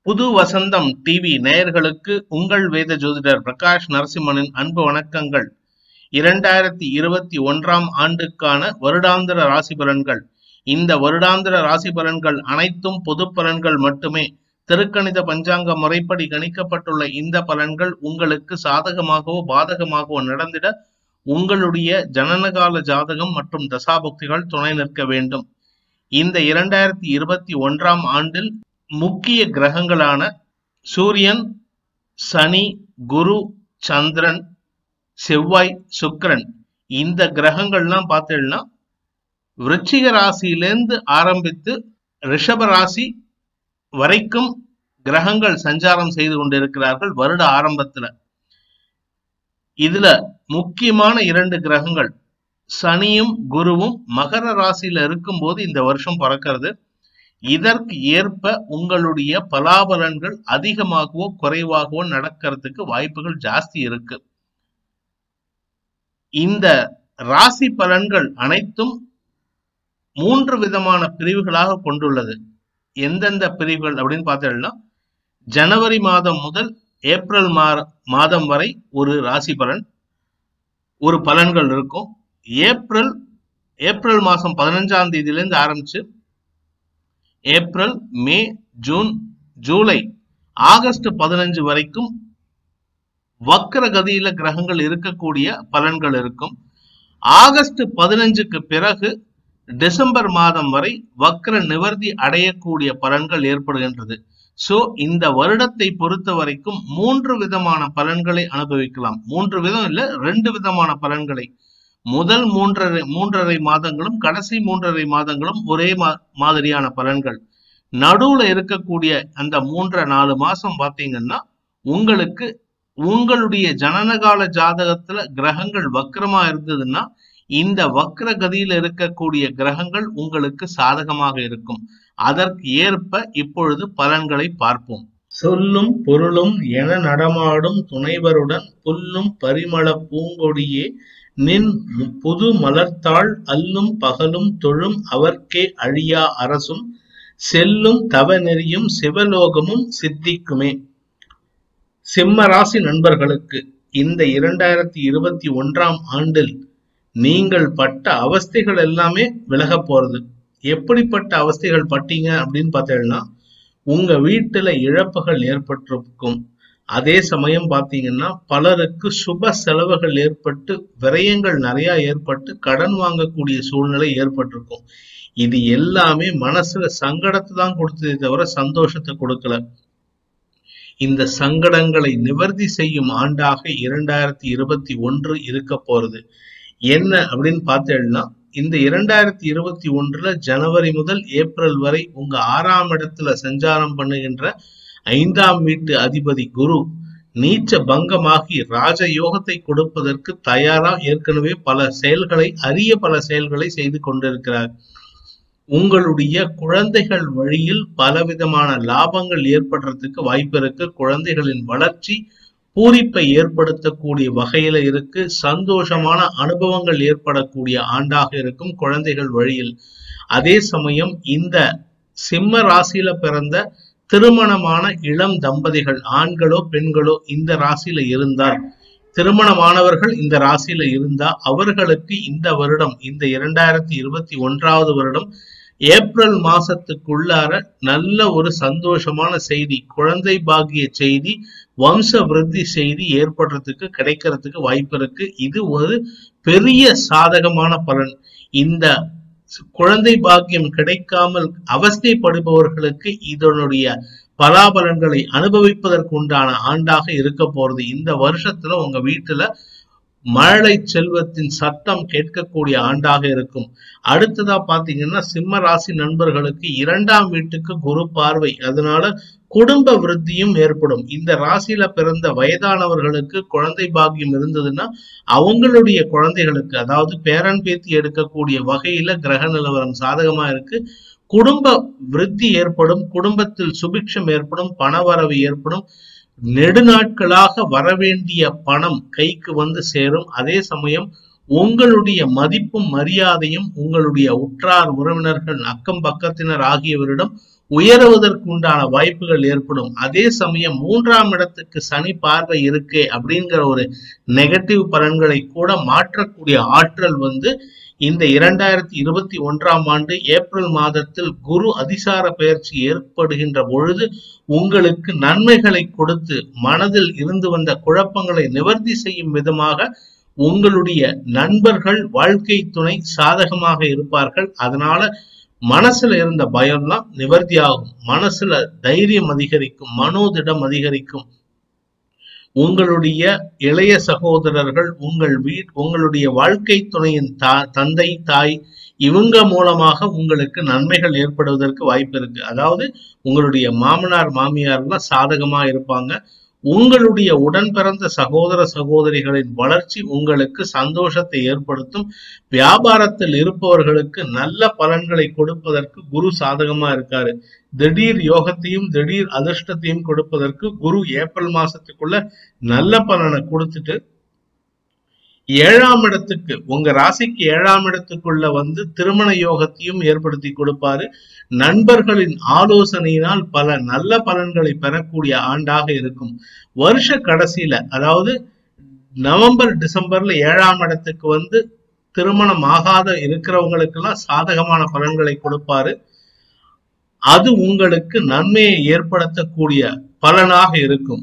புது வசந்தம் டிவி நேயர்களுக்கு உங்கள் வேத ஜோதிடர் பிரகாஷ் நரசிம்மனின் அன்பு வணக்கங்கள் இரண்டாயிரத்தி இருபத்தி ஒன்றாம் ஆண்டுக்கான வருடாந்திர ராசி பலன்கள் இந்த வருடாந்திர ராசி பலன்கள் அனைத்தும் பொது பலன்கள் மட்டுமே திருக்கணித பஞ்சாங்க முறைப்படி கணிக்கப்பட்டுள்ள இந்த பலன்கள் உங்களுக்கு சாதகமாகவோ பாதகமாகவோ நடந்திட உங்களுடைய ஜனனகால ஜாதகம் மற்றும் தசாபுக்திகள் துணை நிற்க வேண்டும் இந்த இரண்டாயிரத்தி இருபத்தி ஒன்றாம் ஆண்டில் முக்கிய கிரகங்களான சூரியன் சனி குரு சந்திரன் செவ்வாய் சுக்கிரன் இந்த கிரகங்கள்லாம் பார்த்தீங்கன்னா விருச்சிக ராசியிலேருந்து ஆரம்பித்து ரிஷப ராசி வரைக்கும் கிரகங்கள் சஞ்சாரம் செய்து கொண்டிருக்கிறார்கள் வருட ஆரம்பத்துல இதுல முக்கியமான இரண்டு கிரகங்கள் சனியும் குருவும் மகர ராசியில இருக்கும்போது இந்த வருஷம் பிறக்கிறது இதற்கு ஏற்ப உங்களுடைய பலாபலன்கள் அதிகமாகவோ குறைவாகவோ நடக்கிறதுக்கு வாய்ப்புகள் ஜாஸ்தி இருக்கு இந்த ராசி பலன்கள் அனைத்தும் மூன்று விதமான பிரிவுகளாக கொண்டுள்ளது எந்தெந்த பிரிவுகள் அப்படின்னு பார்த்தீங்கன்னா ஜனவரி மாதம் முதல் ஏப்ரல் மா மாதம் வரை ஒரு ராசி பலன் ஒரு பலன்கள் இருக்கும் ஏப்ரல் ஏப்ரல் மாதம் பதினஞ்சாம் தேதியிலேருந்து ஆரம்பிச்சு April May June July August பதினஞ்சு வரைக்கும் வக்கர கதியில கிரகங்கள் இருக்கக்கூடிய பலன்கள் இருக்கும் ஆகஸ்ட் பதினஞ்சுக்கு பிறகு டிசம்பர் மாதம் வரை வக்கர நிவர்த்தி அடையக்கூடிய பலன்கள் ஏற்படுகின்றது சோ இந்த வருடத்தை பொறுத்த வரைக்கும் மூன்று விதமான பலன்களை அனுபவிக்கலாம் மூன்று விதம் இல்ல ரெண்டு விதமான பலன்களை முதல் மூன்றரை மூன்றரை மாதங்களும் கடைசி மூன்றரை மாதங்களும் ஒரே மா மாதிரியான பலன்கள் நடுவுல இருக்கக்கூடிய அந்த மூன்றரை நாலு மாசம் பாத்தீங்கன்னா உங்களுக்கு உங்களுடைய ஜனனகால ஜாதகத்துல கிரகங்கள் வக்கரமா இருந்ததுன்னா இந்த வக்ர கதியில இருக்கக்கூடிய கிரகங்கள் உங்களுக்கு சாதகமாக இருக்கும் அதற்கு ஏற்ப இப்பொழுது பலன்களை பார்ப்போம் சொல்லும் பொருளும் என நடமாடும் துணைவருடன் புல்லும் பரிமள பூங்கொடியே நின் புது மலர்த்தாள் அல்லும் பகலும் தொழும் அவர்க்கே அழியா அரசும் செல்லும் தவநெறியும் சிவலோகமும் சித்திக்குமே சிம்ம ராசி நண்பர்களுக்கு இந்த இரண்டாயிரத்தி இருபத்தி ஒன்றாம் ஆண்டில் நீங்கள் பட்ட அவஸ்தைகள் எல்லாமே விலக போறது எப்படிப்பட்ட அவஸ்தைகள் பட்டீங்க அப்படின்னு பார்த்தீங்கன்னா உங்க வீட்டுல இழப்புகள் ஏற்பட்டிருக்கும் அதே சமயம் பார்த்தீங்கன்னா பலருக்கு சுப செலவுகள் ஏற்பட்டு விரயங்கள் நிறைய ஏற்பட்டு கடன் வாங்கக்கூடிய சூழ்நிலை ஏற்பட்டிருக்கும் இது எல்லாமே மனசுல சங்கடத்தை தான் கொடுத்ததே தவிர சந்தோஷத்தை கொடுக்கல இந்த சங்கடங்களை நிவர்த்தி செய்யும் ஆண்டாக இரண்டாயிரத்தி இருபத்தி ஒன்று இருக்க போறது என்ன அப்படின்னு பார்த்தேன்னா இந்த இரண்டாயிரத்தி இருபத்தி ஒன்றுல ஜனவரி முதல் ஏப்ரல் வரை உங்க ஆறாம் இடத்துல சஞ்சாரம் பண்ணுகின்ற ஐந்தாம் வீட்டு அதிபதி குரு நீச்ச பங்கமாகி ராஜ யோகத்தை கொடுப்பதற்கு தயாரா ஏற்கனவே பல செயல்களை அரிய பல செயல்களை செய்து கொண்டிருக்கிறார் உங்களுடைய குழந்தைகள் வழியில் பலவிதமான லாபங்கள் ஏற்படுறதுக்கு வாய்ப்பு இருக்கு குழந்தைகளின் வளர்ச்சி பூரிப்பை ஏற்படுத்தக்கூடிய வகையில இருக்கு சந்தோஷமான அனுபவங்கள் ஏற்படக்கூடிய ஆண்டாக இருக்கும் குழந்தைகள் வழியில் அதே சமயம் இந்த சிம்ம ராசியில பிறந்த திருமணமான இளம் தம்பதிகள் ஆண்களோ பெண்களோ இந்த ராசியில இருந்தால் திருமணமானவர்கள் இந்த ராசியில இருந்தா அவர்களுக்கு இந்த வருடம் இந்த இரண்டாயிரத்தி இருபத்தி ஒன்றாவது வருடம் ஏப்ரல் மாசத்துக்குள்ளார நல்ல ஒரு சந்தோஷமான செய்தி குழந்தை பாக்கிய செய்தி வம்ச விருத்தி செய்தி ஏற்படுறதுக்கு கிடைக்கிறதுக்கு வாய்ப்பு இருக்கு இது ஒரு பெரிய சாதகமான பலன் இந்த குழந்தை பாக்கியம் கிடைக்காமல் அவஸ்தைப்படுபவர்களுக்கு இதனுடைய பலாபலன்களை அனுபவிப்பதற்கு உண்டான ஆண்டாக இருக்க போறது இந்த வருஷத்துல உங்க வீட்டுல மழலை செல்வத்தின் சத்தம் கேட்கக்கூடிய ஆண்டாக இருக்கும் அடுத்ததா பாத்தீங்கன்னா சிம்ம ராசி நண்பர்களுக்கு இரண்டாம் வீட்டுக்கு குரு பார்வை அதனால குடும்ப விருத்தியும் ஏற்படும் இந்த ராசியில பிறந்த வயதானவர்களுக்கு குழந்தை பாக்கியம் இருந்ததுன்னா அவங்களுடைய குழந்தைகளுக்கு அதாவது பேரன் பேத்தி எடுக்கக்கூடிய வகையில கிரக நிலவரம் சாதகமா இருக்கு குடும்ப விருத்தி ஏற்படும் குடும்பத்தில் சுபிக்ஷம் ஏற்படும் பணவரவு ஏற்படும் நெடுநாட்களாக வரவேண்டிய பணம் கைக்கு வந்து சேரும் அதே சமயம் உங்களுடைய மதிப்பும் மரியாதையும் உங்களுடைய உற்றார் உறவினர்கள் அக்கம் பக்கத்தினர் ஆகியவரிடம் உயருவதற்கு உண்டான வாய்ப்புகள் ஏற்படும் அதே சமயம் மூன்றாம் இடத்துக்கு சனி பார்வை இருக்கே அப்படிங்கிற ஒரு நெகட்டிவ் பலன்களை கூட மாற்றக்கூடிய ஆற்றல் வந்து இந்த இரண்டாயிரத்தி இருபத்தி ஒன்றாம் ஆண்டு ஏப்ரல் மாதத்தில் குரு அதிசார பயிற்சி ஏற்படுகின்ற பொழுது உங்களுக்கு நன்மைகளை கொடுத்து மனதில் இருந்து வந்த குழப்பங்களை நிவர்த்தி செய்யும் விதமாக உங்களுடைய நண்பர்கள் வாழ்க்கை துணை சாதகமாக இருப்பார்கள் அதனால மனசுல இருந்த பயம்லாம் நிவர்த்தி ஆகும் மனசுல தைரியம் அதிகரிக்கும் மனோதிடம் அதிகரிக்கும் உங்களுடைய இளைய சகோதரர்கள் உங்கள் வீட் உங்களுடைய வாழ்க்கை துணையின் தா தந்தை தாய் இவங்க மூலமாக உங்களுக்கு நன்மைகள் ஏற்படுவதற்கு வாய்ப்பு இருக்கு அதாவது உங்களுடைய மாமனார் மாமியார்லாம் சாதகமா இருப்பாங்க உங்களுடைய உடன் பிறந்த சகோதர சகோதரிகளின் வளர்ச்சி உங்களுக்கு சந்தோஷத்தை ஏற்படுத்தும் வியாபாரத்தில் இருப்பவர்களுக்கு நல்ல பலன்களை கொடுப்பதற்கு குரு சாதகமா இருக்காரு திடீர் யோகத்தையும் திடீர் அதிர்ஷ்டத்தையும் கொடுப்பதற்கு குரு ஏப்ரல் மாசத்துக்குள்ள நல்ல பலனை கொடுத்துட்டு ஏழாம் இடத்துக்கு உங்க ராசிக்கு ஏழாம் இடத்துக்குள்ள வந்து திருமண யோகத்தையும் ஏற்படுத்தி கொடுப்பாரு நண்பர்களின் ஆலோசனையினால் பல நல்ல பலன்களை பெறக்கூடிய ஆண்டாக இருக்கும் வருஷ கடைசியில அதாவது நவம்பர் டிசம்பர்ல ஏழாம் இடத்துக்கு வந்து திருமணம் ஆகாத இருக்கிறவங்களுக்கெல்லாம் சாதகமான பலன்களை கொடுப்பாரு அது உங்களுக்கு நன்மையை ஏற்படுத்தக்கூடிய பலனாக இருக்கும்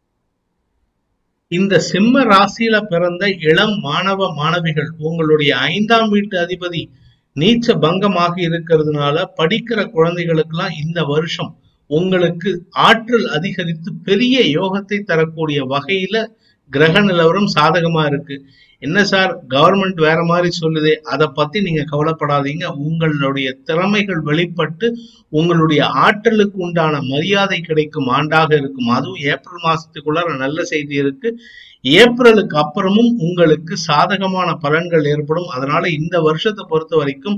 இந்த சிம்ம ராசியில பிறந்த இளம் மாணவ மாணவிகள் உங்களுடைய ஐந்தாம் வீட்டு அதிபதி நீச்ச பங்கமாக இருக்கிறதுனால படிக்கிற குழந்தைகளுக்கெல்லாம் இந்த வருஷம் உங்களுக்கு ஆற்றல் அதிகரித்து பெரிய யோகத்தை தரக்கூடிய வகையில கிரக நிலவரம் சாதகமா இருக்கு என்ன சார் கவர்மெண்ட் வேற மாதிரி சொல்லுது அதை பத்தி நீங்க கவலைப்படாதீங்க உங்களுடைய திறமைகள் வெளிப்பட்டு உங்களுடைய ஆற்றலுக்கு உண்டான மரியாதை கிடைக்கும் ஆண்டாக இருக்கும் அதுவும் ஏப்ரல் மாசத்துக்குள்ள நல்ல செய்தி இருக்கு ஏப்ரலுக்கு அப்புறமும் உங்களுக்கு சாதகமான பலன்கள் ஏற்படும் அதனால இந்த வருஷத்தை பொறுத்த வரைக்கும்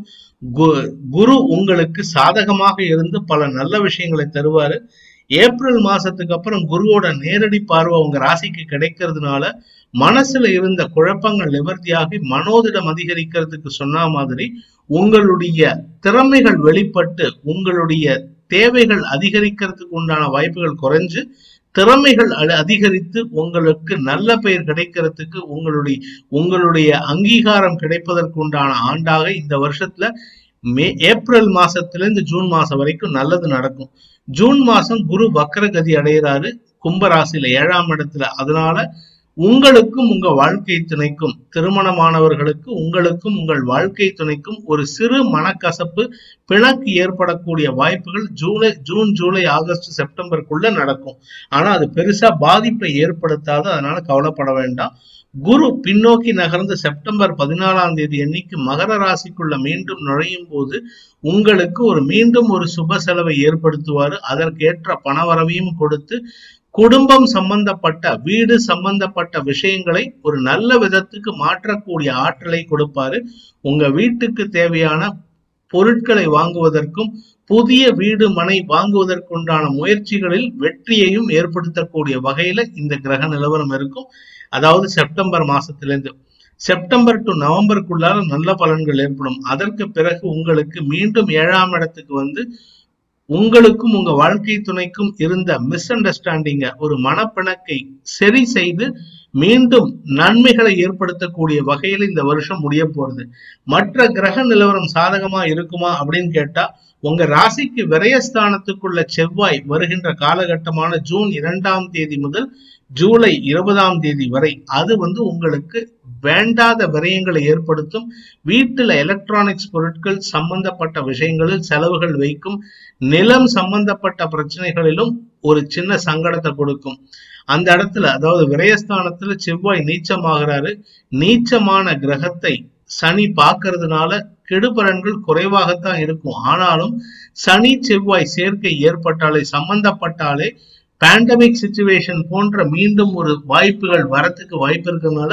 குரு உங்களுக்கு சாதகமாக இருந்து பல நல்ல விஷயங்களை தருவாரு ஏப்ரல் மாசத்துக்கு அப்புறம் குருவோட நேரடி பார்வை உங்க ராசிக்கு கிடைக்கிறதுனால மனசுல இருந்த குழப்பங்கள் நிவர்த்தியாகி மனோதிடம் அதிகரிக்கிறதுக்கு சொன்ன மாதிரி உங்களுடைய திறமைகள் வெளிப்பட்டு உங்களுடைய தேவைகள் அதிகரிக்கிறதுக்கு உண்டான வாய்ப்புகள் குறைஞ்சு திறமைகள் அதிகரித்து உங்களுக்கு நல்ல பெயர் கிடைக்கிறதுக்கு உங்களுடைய உங்களுடைய அங்கீகாரம் கிடைப்பதற்கு உண்டான ஆண்டாக இந்த வருஷத்துல மே ஏப்ரல் மாசத்துல இருந்து ஜூன் மாசம் வரைக்கும் நல்லது நடக்கும் ஜூன் மாசம் குரு வக்கரகதி அடைகிறாரு கும்பராசியில ஏழாம் இடத்துல அதனால உங்களுக்கும் உங்க வாழ்க்கை துணைக்கும் திருமணமானவர்களுக்கு உங்களுக்கும் உங்கள் வாழ்க்கை துணைக்கும் ஒரு சிறு மனக்கசப்பு பிணக்கு ஏற்படக்கூடிய வாய்ப்புகள் ஜூலை ஜூன் ஜூலை ஆகஸ்ட் செப்டம்பருக்குள்ள நடக்கும் ஆனா அது பெருசா பாதிப்பை ஏற்படுத்தாது அதனால கவலைப்பட வேண்டாம் குரு பின்னோக்கி நகர்ந்து செப்டம்பர் பதினாலாம் தேதி அன்னைக்கு மகர ராசிக்குள்ள மீண்டும் நுழையும் போது உங்களுக்கு ஒரு மீண்டும் ஒரு சுப செலவை ஏற்படுத்துவாரு அதற்கேற்ற பணவரவையும் கொடுத்து குடும்பம் சம்பந்தப்பட்ட வீடு சம்பந்தப்பட்ட விஷயங்களை ஒரு நல்ல விதத்துக்கு மாற்றக்கூடிய ஆற்றலை கொடுப்பாரு உங்க வீட்டுக்கு தேவையான பொருட்களை வாங்குவதற்கும் புதிய வீடு மனை வாங்குவதற்குண்டான முயற்சிகளில் வெற்றியையும் ஏற்படுத்தக்கூடிய வகையில இந்த கிரக நிலவரம் இருக்கும் அதாவது செப்டம்பர் மாசத்திலிருந்து செப்டம்பர் டு நவம்பருக்குள்ளார நல்ல பலன்கள் ஏற்படும் அதற்கு பிறகு உங்களுக்கு மீண்டும் ஏழாம் இடத்துக்கு வந்து உங்களுக்கும் உங்க வாழ்க்கை துணைக்கும் இருந்த மிஸ் அண்டர்ஸ்டாண்டிங்க ஒரு மனப்பிணக்கை சரி செய்து மீண்டும் நன்மைகளை ஏற்படுத்தக்கூடிய வகையில் இந்த வருஷம் முடிய போறது மற்ற கிரக நிலவரம் சாதகமா இருக்குமா அப்படின்னு கேட்டா உங்க ராசிக்கு விரயஸ்தானத்துக்குள்ள செவ்வாய் வருகின்ற காலகட்டமான ஜூன் இரண்டாம் தேதி முதல் ஜூலை இருபதாம் தேதி வரை அது வந்து உங்களுக்கு வேண்டாத விரயங்களை ஏற்படுத்தும் வீட்டுல எலக்ட்ரானிக்ஸ் பொருட்கள் சம்பந்தப்பட்ட விஷயங்களில் செலவுகள் வைக்கும் நிலம் சம்பந்தப்பட்ட பிரச்சனைகளிலும் ஒரு சின்ன சங்கடத்தை கொடுக்கும் அந்த இடத்துல அதாவது விரயஸ்தானத்துல செவ்வாய் நீச்சமாகிறாரு நீச்சமான கிரகத்தை சனி பார்க்கறதுனால கெடுபலன்கள் குறைவாகத்தான் இருக்கும் ஆனாலும் சனி செவ்வாய் சேர்க்கை ஏற்பட்டாலே சம்பந்தப்பட்டாலே பேண்டமிக் சுச்சுவேஷன் போன்ற மீண்டும் ஒரு வாய்ப்புகள் வரத்துக்கு வாய்ப்பு இருக்கிறதுனால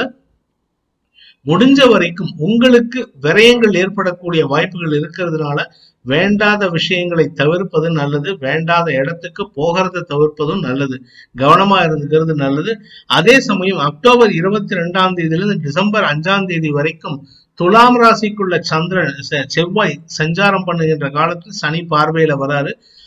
முடிஞ்ச வரைக்கும் உங்களுக்கு விரயங்கள் ஏற்படக்கூடிய வாய்ப்புகள் இருக்கிறதுனால வேண்டாத விஷயங்களை தவிர்ப்பது நல்லது வேண்டாத இடத்துக்கு போகிறத தவிர்ப்பதும் நல்லது கவனமா இருந்துக்கிறது நல்லது அதே சமயம் அக்டோபர் இருபத்தி ரெண்டாம் தேதியிலிருந்து டிசம்பர் அஞ்சாம் தேதி வரைக்கும் துலாம் ராசிக்குள்ள சந்திரன் செவ்வாய் சஞ்சாரம் பண்ணுகின்ற காலத்தில் சனி பார்வையில வராரு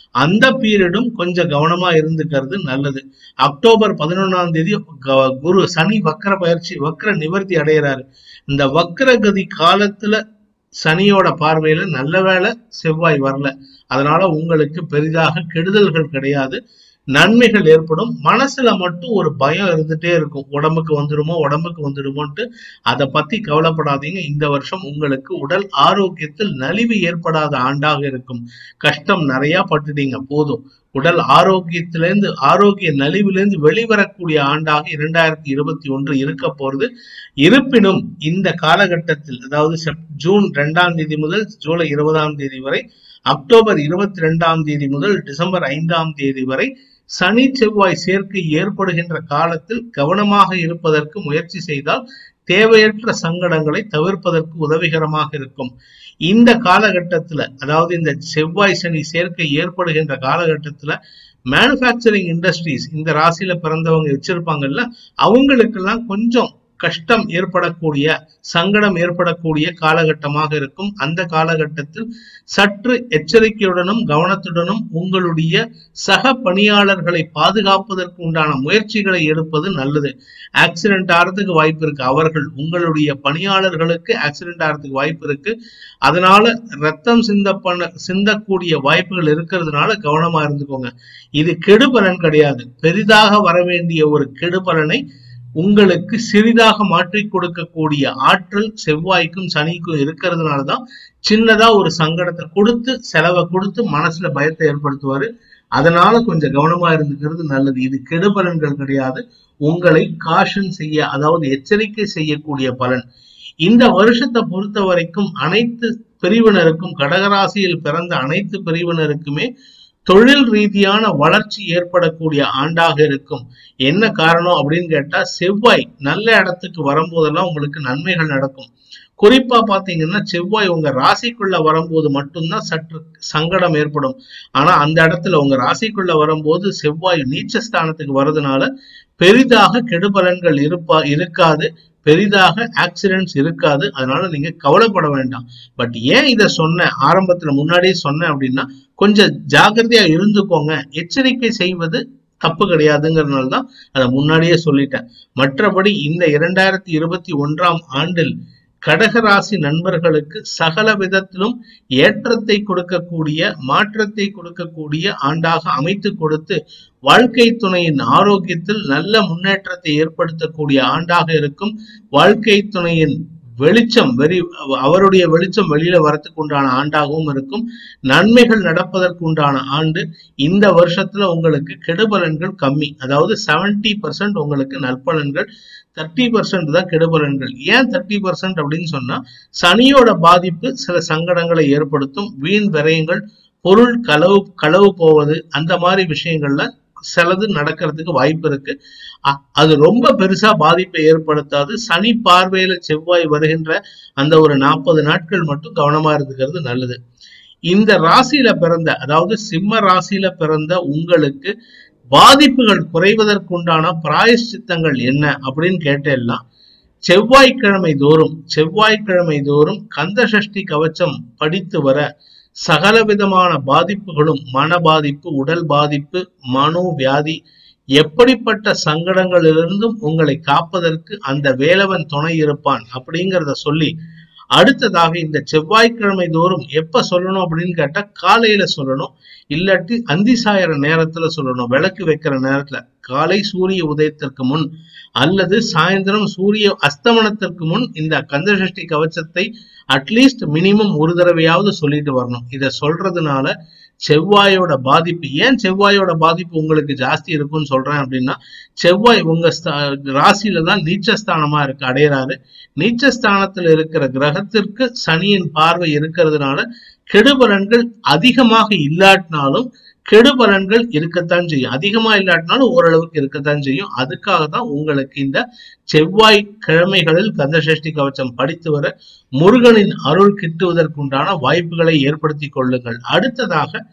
அந்த பீரியடும் கொஞ்சம் கவனமா இருந்துக்கிறது நல்லது அக்டோபர் பதினொன்னாம் தேதி க- குரு சனி வக்கர பயிற்சி வக்கர நிவர்த்தி அடைகிறாரு இந்த வக்கரகதி காலத்துல சனியோட பார்வையில நல்ல வேளை செவ்வாய் வரல அதனால உங்களுக்கு பெரிதாக கெடுதல்கள் கிடையாது நன்மைகள் ஏற்படும் மனசுல மட்டும் ஒரு பயம் இருந்துட்டே இருக்கும் உடம்புக்கு வந்துருமோ உடம்புக்கு வந்துடுமோன்ட்டு அதை பத்தி கவலைப்படாதீங்க இந்த வருஷம் உங்களுக்கு உடல் ஆரோக்கியத்தில் நலிவு ஏற்படாத ஆண்டாக இருக்கும் கஷ்டம் நிறைய பட்டுட்டீங்க போதும் உடல் ஆரோக்கியத்திலிருந்து ஆரோக்கிய நலிவிலிருந்து வெளிவரக்கூடிய ஆண்டாக இரண்டாயிரத்தி இருபத்தி ஒன்று இருக்க போறது இருப்பினும் இந்த காலகட்டத்தில் அதாவது செப்- ஜூன் இரண்டாம் தேதி முதல் ஜூலை இருபதாம் தேதி வரை அக்டோபர் இருபத்தி ரெண்டாம் தேதி முதல் டிசம்பர் ஐந்தாம் தேதி வரை சனி செவ்வாய் சேர்க்கை ஏற்படுகின்ற காலத்தில் கவனமாக இருப்பதற்கு முயற்சி செய்தால் தேவையற்ற சங்கடங்களை தவிர்ப்பதற்கு உதவிகரமாக இருக்கும் இந்த காலகட்டத்துல அதாவது இந்த செவ்வாய் சனி சேர்க்கை ஏற்படுகின்ற காலகட்டத்துல மேனுஃபேக்சரிங் இண்டஸ்ட்ரீஸ் இந்த ராசியில பிறந்தவங்க வச்சிருப்பாங்கல்ல அவங்களுக்கெல்லாம் கொஞ்சம் கஷ்டம் ஏற்படக்கூடிய சங்கடம் ஏற்படக்கூடிய காலகட்டமாக இருக்கும் அந்த காலகட்டத்தில் சற்று எச்சரிக்கையுடனும் கவனத்துடனும் உங்களுடைய சக பணியாளர்களை பாதுகாப்பதற்கு உண்டான முயற்சிகளை எடுப்பது நல்லது ஆக்சிடென்ட் ஆகிறதுக்கு வாய்ப்பு இருக்கு அவர்கள் உங்களுடைய பணியாளர்களுக்கு ஆக்சிடென்ட் ஆகிறதுக்கு வாய்ப்பு இருக்கு அதனால ரத்தம் சிந்த பண்ண சிந்தக்கூடிய வாய்ப்புகள் இருக்கிறதுனால கவனமா இருந்துக்கோங்க இது கெடுபலன் கிடையாது பெரிதாக வர வேண்டிய ஒரு கெடுபலனை உங்களுக்கு சிறிதாக மாற்றி கொடுக்கக்கூடிய ஆற்றல் செவ்வாய்க்கும் சனிக்கும் இருக்கிறதுனால தான் சின்னதா ஒரு சங்கடத்தை கொடுத்து செலவை கொடுத்து மனசுல பயத்தை ஏற்படுத்துவாரு அதனால கொஞ்சம் கவனமா இருந்துக்கிறது நல்லது இது கெடுபலன்கள் கிடையாது உங்களை காஷன் செய்ய அதாவது எச்சரிக்கை செய்யக்கூடிய பலன் இந்த வருஷத்தை பொறுத்த வரைக்கும் அனைத்து பிரிவினருக்கும் கடகராசியில் பிறந்த அனைத்து பிரிவினருக்குமே தொழில் ரீதியான வளர்ச்சி ஏற்படக்கூடிய ஆண்டாக இருக்கும் என்ன காரணம் அப்படின்னு கேட்டா செவ்வாய் நல்ல இடத்துக்கு வரும்போதெல்லாம் உங்களுக்கு நன்மைகள் நடக்கும் குறிப்பா பாத்தீங்கன்னா செவ்வாய் உங்க ராசிக்குள்ள வரும்போது மட்டும்தான் சற்று சங்கடம் ஏற்படும் ஆனா அந்த இடத்துல உங்க ராசிக்குள்ள வரும்போது செவ்வாய் நீச்சஸ்தானத்துக்கு வர்றதுனால பெரிதாக கெடுபலன்கள் இருப்பா இருக்காது பெரிதாக ஆக்சிடென்ட்ஸ் இருக்காது அதனால நீங்க கவலைப்பட வேண்டாம் பட் ஏன் இதை சொன்னேன் ஆரம்பத்துல முன்னாடியே சொன்னேன் அப்படின்னா கொஞ்சம் ஜாக்கிரதையா இருந்துக்கோங்க எச்சரிக்கை செய்வது தப்பு கிடையாதுங்கிறதுனால தான் அதை முன்னாடியே சொல்லிட்டேன் மற்றபடி இந்த இரண்டாயிரத்தி இருபத்தி ஒன்றாம் ஆண்டில் கடகராசி நண்பர்களுக்கு சகல விதத்திலும் ஏற்றத்தை கொடுக்கக்கூடிய மாற்றத்தை கொடுக்கக்கூடிய ஆண்டாக அமைத்து கொடுத்து வாழ்க்கை துணையின் ஆரோக்கியத்தில் நல்ல முன்னேற்றத்தை ஏற்படுத்தக்கூடிய ஆண்டாக இருக்கும் வாழ்க்கை துணையின் வெளிச்சம் வெறி அவருடைய வெளிச்சம் வெளியில வரத்துக்கு உண்டான ஆண்டாகவும் இருக்கும் நன்மைகள் நடப்பதற்கு உண்டான ஆண்டு இந்த வருஷத்துல உங்களுக்கு கெடுபலன்கள் கம்மி அதாவது செவன்டி பர்சன்ட் உங்களுக்கு நற்பலன்கள் தேர்ட்டி பர்சன்ட் தான் கெடுபலன்கள் ஏன் தேர்ட்டி பர்சன்ட் அப்படின்னு சொன்னா சனியோட பாதிப்பு சில சங்கடங்களை ஏற்படுத்தும் வீண் விரயங்கள் பொருள் களவு களவு போவது அந்த மாதிரி விஷயங்கள்ல சிலது நடக்கிறதுக்கு வாய்ப்பு இருக்கு அ- அது ரொம்ப பெருசா பாதிப்பை ஏற்படுத்தாது சனி பார்வையில செவ்வாய் வருகின்ற அந்த ஒரு நாற்பது நாட்கள் மட்டும் கவனமா இருந்துக்கிறது நல்லது இந்த ராசியில பிறந்த அதாவது சிம்ம ராசியில பிறந்த உங்களுக்கு பாதிப்புகள் குறைவதற்குண்டான பிராயஷ்சித்தங்கள் என்ன அப்படின்னு கேட்டேன்னா செவ்வாய்க்கிழமை தோறும் செவ்வாய்க்கிழமை தோறும் கந்த சஷ்டி கவச்சம் படித்து வர சகலவிதமான பாதிப்புகளும் மன பாதிப்பு உடல் பாதிப்பு மனோ வியாதி எப்படிப்பட்ட சங்கடங்களிலிருந்தும் உங்களை காப்பதற்கு அந்த வேலவன் துணை இருப்பான் அப்படிங்கிறத சொல்லி அடுத்ததாக இந்த செவ்வாய்க்கிழமை தோறும் எப்ப சொல்லணும் அப்படின்னு கேட்டா காலையில சொல்லணும் இல்லாட்டி அந்தி சாயிற நேரத்துல சொல்லணும் விளக்கு வைக்கிற நேரத்துல காலை சூரிய உதயத்திற்கு முன் அல்லது சாயந்தரம் சூரிய அஸ்தமனத்திற்கு முன் இந்த கந்தசஷ்டி கவச்சத்தை அட்லீஸ்ட் மினிமம் ஒரு தடவையாவது சொல்லிட்டு வரணும் இதை சொல்றதுனால செவ்வாயோட பாதிப்பு ஏன் செவ்வாயோட பாதிப்பு உங்களுக்கு ஜாஸ்தி இருக்கும்னு சொல்றேன் அப்படின்னா செவ்வாய் உங்க ஸ்தா- ராசியில தான் நீச்சஸ்தானமா இருக்கு அடையறாரு நீச்சஸ்தானத்துல இருக்கிற கிரகத்திற்கு சனியின் பார்வை இருக்கிறதுனால கெடுபலன்கள் அதிகமாக இல்லாட்டினாலும் கெடுபலன்கள் இருக்கத்தான் செய்யும் அதிகமா இல்லாட்டினாலும் ஓரளவுக்கு இருக்கத்தான் செய்யும் அதுக்காக தான் உங்களுக்கு இந்த செவ்வாய் கிழமைகளில் கந்தசஷ்டி கவச்சம் படித்து வர முருகனின் அருள் கிட்டுவதற்குண்டான வாய்ப்புகளை ஏற்படுத்தி கொள்ளுங்கள் அடுத்ததாக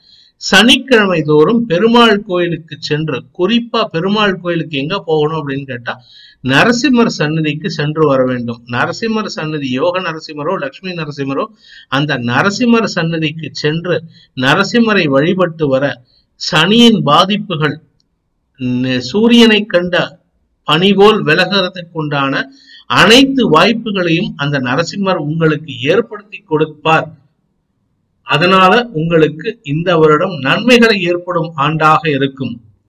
சனிக்கிழமை தோறும் பெருமாள் கோயிலுக்கு சென்று குறிப்பா பெருமாள் கோயிலுக்கு எங்க போகணும் அப்படின்னு கேட்டா நரசிம்மர் சன்னதிக்கு சென்று வர வேண்டும் நரசிம்மர் சன்னதி யோக நரசிம்மரோ லட்சுமி நரசிம்மரோ அந்த நரசிம்மர் சன்னதிக்கு சென்று நரசிம்மரை வழிபட்டு வர சனியின் பாதிப்புகள் ந- சூரியனை கண்ட பனி போல் விலகிறதுக்குண்டான அனைத்து வாய்ப்புகளையும் அந்த நரசிம்மர் உங்களுக்கு ஏற்படுத்தி கொடுப்பார் அதனால உங்களுக்கு இந்த வருடம் நன்மைகளை ஏற்படும் ஆண்டாக இருக்கும்